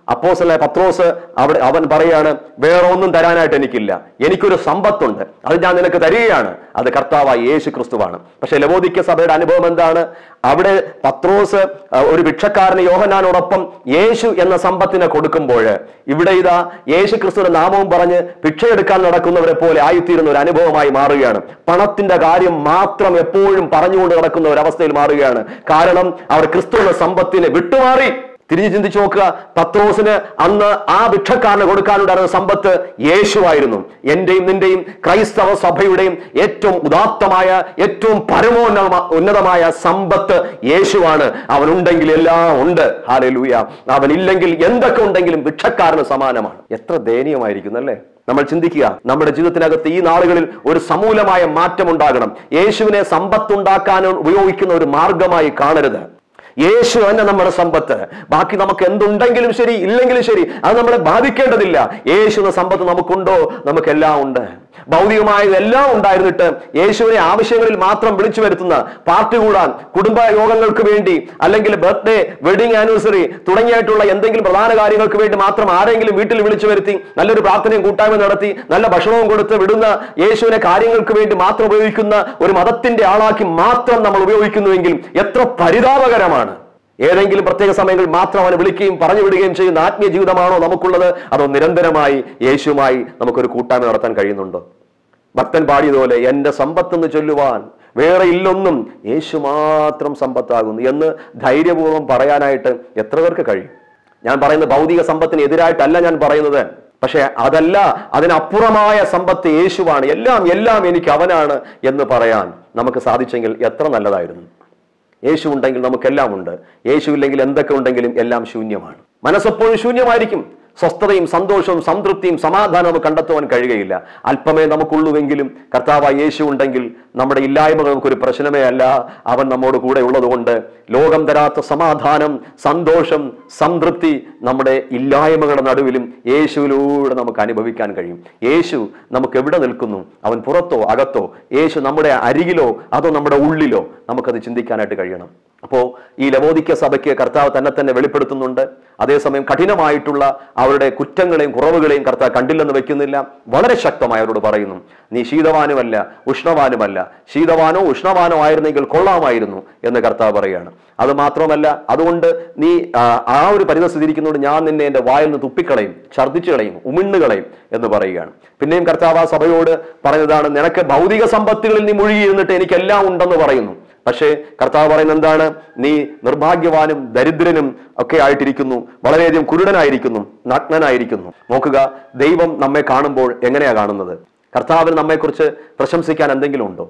അപ്പോസലായ പത്രോസ് അവിടെ അവൻ പറയാണ് വേറെ ഒന്നും തരാനായിട്ട് എനിക്കില്ല എനിക്കൊരു സമ്പത്തുണ്ട് അത് ഞാൻ നിനക്ക് തരികയാണ് അത് കർത്താവായ യേശു ക്രിസ്തുവാണ് പക്ഷെ ലവോദിക്ക സഭയുടെ അനുഭവം എന്താണ് അവിടെ പത്രോസ് ആ, ഒരു ഭിക്ഷക്കാരന് യോഹനാനോടൊപ്പം യേശു എന്ന സമ്പത്തിനെ കൊടുക്കുമ്പോൾ ഇവിടെ ഇതാ യേശു ക്രിസ്തുവിന്റെ നാമവും പറഞ്ഞ് ഭിക്ഷയെടുക്കാൻ നടക്കുന്നവരെ പോലെ ആയിത്തീരുന്ന ഒരു അനുഭവമായി മാറുകയാണ് പണത്തിന്റെ കാര്യം മാത്രം എപ്പോഴും പറഞ്ഞുകൊണ്ട് നടക്കുന്ന ഒരു അവസ്ഥയിൽ മാറുകയാണ് കാരണം അവർ ക്രിസ്തു എന്ന സമ്പത്തിനെ വിട്ടുമാറി തിരിഞ്ഞു ചിന്തിച്ചു നോക്കുക പത്രോസിന് അന്ന് ആ ഭിക്ഷക്കാരന് കൊടുക്കാനുണ്ടായിരുന്ന സമ്പത്ത് യേശുവായിരുന്നു എന്റെയും നിന്റെയും ക്രൈസ്തവ സഭയുടെയും ഏറ്റവും ഉദാത്തമായ ഏറ്റവും പരമോന്നത ഉന്നതമായ സമ്പത്ത് യേശുവാണ് അവനുണ്ടെങ്കിൽ എല്ലാം ഉണ്ട് ഹാലലൂയ അവനില്ലെങ്കിൽ എന്തൊക്കെ ഉണ്ടെങ്കിലും ഭിക്ഷക്കാരന് സമാനമാണ് എത്ര ദയനീയമായിരിക്കുന്നു അല്ലേ നമ്മൾ ചിന്തിക്കുക നമ്മുടെ ജീവിതത്തിനകത്ത് ഈ നാളുകളിൽ ഒരു സമൂലമായ മാറ്റം ഉണ്ടാകണം യേശുവിനെ സമ്പത്തുണ്ടാക്കാൻ ഉപയോഗിക്കുന്ന ഒരു മാർഗമായി കാണരുത് യേശു തന്നെ നമ്മുടെ സമ്പത്ത് ബാക്കി നമുക്ക് എന്തുണ്ടെങ്കിലും ശരി ഇല്ലെങ്കിലും ശരി അത് നമ്മളെ ബാധിക്കേണ്ടതില്ല യേശു എന്ന സമ്പത്ത് നമുക്കുണ്ടോ നമുക്കെല്ലാം ഉണ്ട് ഭൗതികമായത് എല്ലാം ഉണ്ടായിരുന്നിട്ട് യേശുവിനെ ആവശ്യങ്ങളിൽ മാത്രം വിളിച്ചു വരുത്തുന്ന പാർട്ടി കൂടാൻ കുടുംബ യോഗങ്ങൾക്ക് വേണ്ടി അല്ലെങ്കിൽ ബർത്ത്ഡേ വെഡിങ് ആനിവേഴ്സറി തുടങ്ങിയായിട്ടുള്ള എന്തെങ്കിലും പ്രധാന കാര്യങ്ങൾക്ക് വേണ്ടി മാത്രം ആരെങ്കിലും വീട്ടിൽ വിളിച്ചു വരുത്തി നല്ലൊരു പ്രാർത്ഥനയും കൂട്ടായ്മ നടത്തി നല്ല ഭക്ഷണവും കൊടുത്ത് വിടുന്ന യേശുവിനെ കാര്യങ്ങൾക്ക് വേണ്ടി മാത്രം ഉപയോഗിക്കുന്ന ഒരു മതത്തിന്റെ ആളാക്കി മാത്രം നമ്മൾ ഉപയോഗിക്കുന്നുവെങ്കിൽ എത്ര പരിതാപകരമാണ് ഏതെങ്കിലും പ്രത്യേക സമയങ്ങളിൽ മാത്രം അവനെ വിളിക്കുകയും പറഞ്ഞു വിടുകയും ചെയ്യുന്ന ആത്മീയ ജീവിതമാണോ നമുക്കുള്ളത് അതോ നിരന്തരമായി യേശുമായി നമുക്കൊരു കൂട്ടായ്മ നടത്താൻ കഴിയുന്നുണ്ടോ ഭക്തൻ പാടിയതുപോലെ എന്റെ സമ്പത്തെന്ന് ചൊല്ലുവാൻ വേറെ ഇല്ലൊന്നും യേശു മാത്രം സമ്പത്താകുന്നു എന്ന് ധൈര്യപൂർവ്വം പറയാനായിട്ട് എത്ര പേർക്ക് കഴിയും ഞാൻ പറയുന്നത് ഭൗതിക സമ്പത്തിന് എതിരായിട്ടല്ല ഞാൻ പറയുന്നത് പക്ഷെ അതല്ല അതിനപ്പുറമായ സമ്പത്ത് യേശുവാണ് എല്ലാം എല്ലാം എനിക്ക് അവനാണ് എന്ന് പറയാൻ നമുക്ക് സാധിച്ചെങ്കിൽ എത്ര നല്ലതായിരുന്നു യേശു ഉണ്ടെങ്കിൽ നമുക്കെല്ലാം ഉണ്ട് യേശു ഇല്ലെങ്കിൽ എന്തൊക്കെ ഉണ്ടെങ്കിലും എല്ലാം ശൂന്യമാണ് മനസ്സെപ്പോഴും ശൂന്യമായിരിക്കും സ്വസ്ഥതയും സന്തോഷവും സംതൃപ്തിയും സമാധാനവും നമുക്ക് കണ്ടെത്തുവാൻ കഴിയുകയില്ല അല്പമേ നമുക്കുള്ളൂവെങ്കിലും കർത്താവായ യേശു ഉണ്ടെങ്കിൽ നമ്മുടെ ഇല്ലായ്മകൾ നമുക്കൊരു പ്രശ്നമേ അല്ല അവൻ നമ്മോട് കൂടെ ഉള്ളതുകൊണ്ട് ലോകം തരാത്ത സമാധാനം സന്തോഷം സംതൃപ്തി നമ്മുടെ ഇല്ലായ്മകളുടെ നടുവിലും യേശുവിലൂടെ നമുക്ക് അനുഭവിക്കാൻ കഴിയും യേശു നമുക്ക് എവിടെ നിൽക്കുന്നു അവൻ പുറത്തോ അകത്തോ യേശു നമ്മുടെ അരികിലോ അതോ നമ്മുടെ ഉള്ളിലോ നമുക്കത് ചിന്തിക്കാനായിട്ട് കഴിയണം അപ്പോ ഈ ലവോദിക്ക സഭയ്ക്ക് കർത്താവ് തന്നെ തന്നെ വെളിപ്പെടുത്തുന്നുണ്ട് അതേസമയം കഠിനമായിട്ടുള്ള അവരുടെ കുറ്റങ്ങളെയും കുറവുകളെയും കർത്താവ് കണ്ടില്ലെന്ന് വെക്കുന്നില്ല വളരെ ശക്തമായി അവരോട് പറയുന്നു നീ ശീതവാനുമല്ല ഉഷ്ണവാനുമല്ല ശീതവാനോ ഉഷ്ണവാനോ ആയിരുന്നെങ്കിൽ കൊള്ളാമായിരുന്നു എന്ന് കർത്താവ് പറയുകയാണ് അത് മാത്രമല്ല അതുകൊണ്ട് നീ ആ, ആ ഒരു പരിതസ്ഥിതി ഇരിക്കുന്നതുകൊണ്ട് ഞാൻ നിന്നെ എന്റെ വായിൽ നിന്ന് തുപ്പിക്കളയും ഛർദ്ദിച്ചു കളയും ഉമിണ്ണുകളയും എന്ന് പറയുകയാണ് പിന്നെയും കർത്താവ് ആ സഭയോട് പറഞ്ഞതാണ് നിനക്ക് ഭൗതിക സമ്പത്തുകളിൽ നീ മുഴുകിയിരുന്നിട്ട് എനിക്കെല്ലാം ഉണ്ടെന്ന് പറയുന്നു പക്ഷേ കർത്താവ് പറയുന്നത് എന്താണ് നീ നിർഭാഗ്യവാനും ദരിദ്രനും ഒക്കെ ആയിട്ടിരിക്കുന്നു വളരെയധികം കുരുടനായിരിക്കുന്നു നഗ്നനായിരിക്കുന്നു നോക്കുക ദൈവം നമ്മെ കാണുമ്പോൾ എങ്ങനെയാ കാണുന്നത് കർത്താവിന് നമ്മെക്കുറിച്ച് പ്രശംസിക്കാൻ എന്തെങ്കിലും ഉണ്ടോ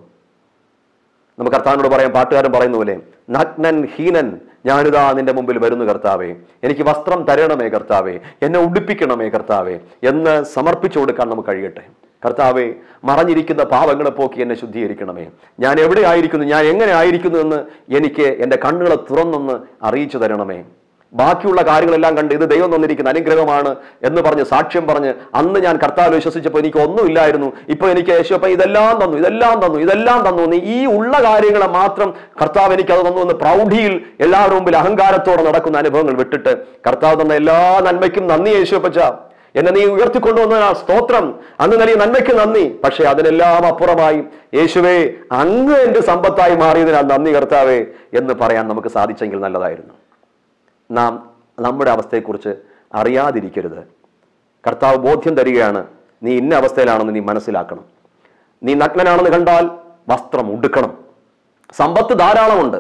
നമുക്ക് കർത്താവിനോട് പറയാം പാട്ടുകാരൻ പറയുന്ന പോലെ നഗ്നൻ ഹീനൻ ഞാനിതാ നിന്റെ മുമ്പിൽ വരുന്നു കർത്താവേ എനിക്ക് വസ്ത്രം തരണമേ കർത്താവേ എന്നെ ഉടുപ്പിക്കണമേ കർത്താവേ എന്ന് സമർപ്പിച്ചു കൊടുക്കാൻ നമുക്ക് കഴിയട്ടെ കർത്താവെ മറഞ്ഞിരിക്കുന്ന പാവങ്ങളെ പോക്കി എന്നെ ശുദ്ധീകരിക്കണമേ ഞാൻ എവിടെ ആയിരിക്കുന്നു ഞാൻ എങ്ങനെ ആയിരിക്കുന്നു എന്ന് എനിക്ക് എൻ്റെ കണ്ണുകളെ തുറന്നൊന്ന് അറിയിച്ചു തരണമേ ബാക്കിയുള്ള കാര്യങ്ങളെല്ലാം കണ്ട് ഇത് ദൈവം തന്നിരിക്കുന്ന അനുഗ്രഹമാണ് എന്ന് പറഞ്ഞ് സാക്ഷ്യം പറഞ്ഞ് അന്ന് ഞാൻ കർത്താവ് വിശ്വസിച്ചപ്പോൾ എനിക്ക് ഒന്നുമില്ലായിരുന്നു ഇപ്പൊ എനിക്ക് യേശു അപ്പൊ ഇതെല്ലാം തന്നു ഇതെല്ലാം തന്നു ഇതെല്ലാം തന്നു നീ ഈ ഉള്ള കാര്യങ്ങളെ മാത്രം കർത്താവ് എനിക്ക് അത് തന്നു എന്ന് പ്രൗഢിയിൽ എല്ലാവരുടെ മുമ്പിൽ അഹങ്കാരത്തോടെ നടക്കുന്ന അനുഭവങ്ങൾ വിട്ടിട്ട് കർത്താവ് തന്ന എല്ലാ നന്മയ്ക്കും നന്ദി യേശു അപ്പച്ച എന്നെ നീ ഉയർത്തിക്കൊണ്ടുവന്ന ആ സ്തോത്രം അന്ന് നൽകിയ നന്മയ്ക്ക് നന്ദി പക്ഷെ അതിനെല്ലാം അപ്പുറമായി യേശുവേ അങ്ങ് എന്റെ സമ്പത്തായി മാറിയതിനാൽ നന്ദി കർത്താവേ എന്ന് പറയാൻ നമുക്ക് സാധിച്ചെങ്കിൽ നല്ലതായിരുന്നു നാം നമ്മുടെ അവസ്ഥയെക്കുറിച്ച് അറിയാതിരിക്കരുത് കർത്താവ് ബോധ്യം തരികയാണ് നീ ഇന്ന അവസ്ഥയിലാണെന്ന് നീ മനസ്സിലാക്കണം നീ നഗ്നനാണെന്ന് കണ്ടാൽ വസ്ത്രം ഉടുക്കണം സമ്പത്ത് ധാരാളമുണ്ട്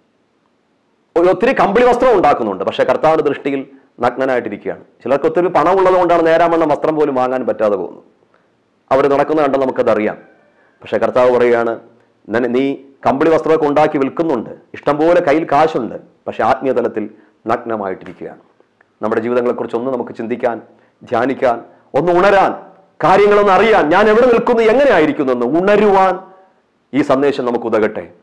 ഒരു ഒത്തിരി കമ്പിളി വസ്ത്രം ഉണ്ടാക്കുന്നുണ്ട് പക്ഷെ കർത്താവിന്റെ ദൃഷ്ടിയിൽ നഗ്നനായിട്ടിരിക്കുകയാണ് ചിലർക്ക് ഒത്തിരി പണം ഉള്ളത് കൊണ്ടാണ് നേരാമണ്ണം വസ്ത്രം പോലും വാങ്ങാൻ പറ്റാതെ പോകുന്നത് അവർ നടക്കുന്ന കണ്ടാൽ നമുക്കതറിയാം പക്ഷെ കർത്താവ് പറയുകയാണ് "നിന- നീ കമ്പിളി വസ്ത്രമൊക്കെ ഉണ്ടാക്കി വിൽക്കുന്നുണ്ട് ഇഷ്ടംപോലെ കയ്യിൽ കാശുണ്ട് പക്ഷെ ആത്മീയ തലത്തിൽ നഗ്നമായിട്ടിരിക്കുകയാണ് നമ്മുടെ ജീവിതങ്ങളെക്കുറിച്ച് ഒന്ന് നമുക്ക് ചിന്തിക്കാൻ ധ്യാനിക്കാൻ ഒന്ന് ഉണരാൻ കാര്യങ്ങളൊന്ന് അറിയാൻ ഞാൻ എവിടെ നിൽക്കുന്നു എങ്ങനെ ആയിരിക്കുന്നു എന്ന് ഉണരുവാൻ ഈ സന്ദേശം നമുക്ക് ഉതകട്ടെ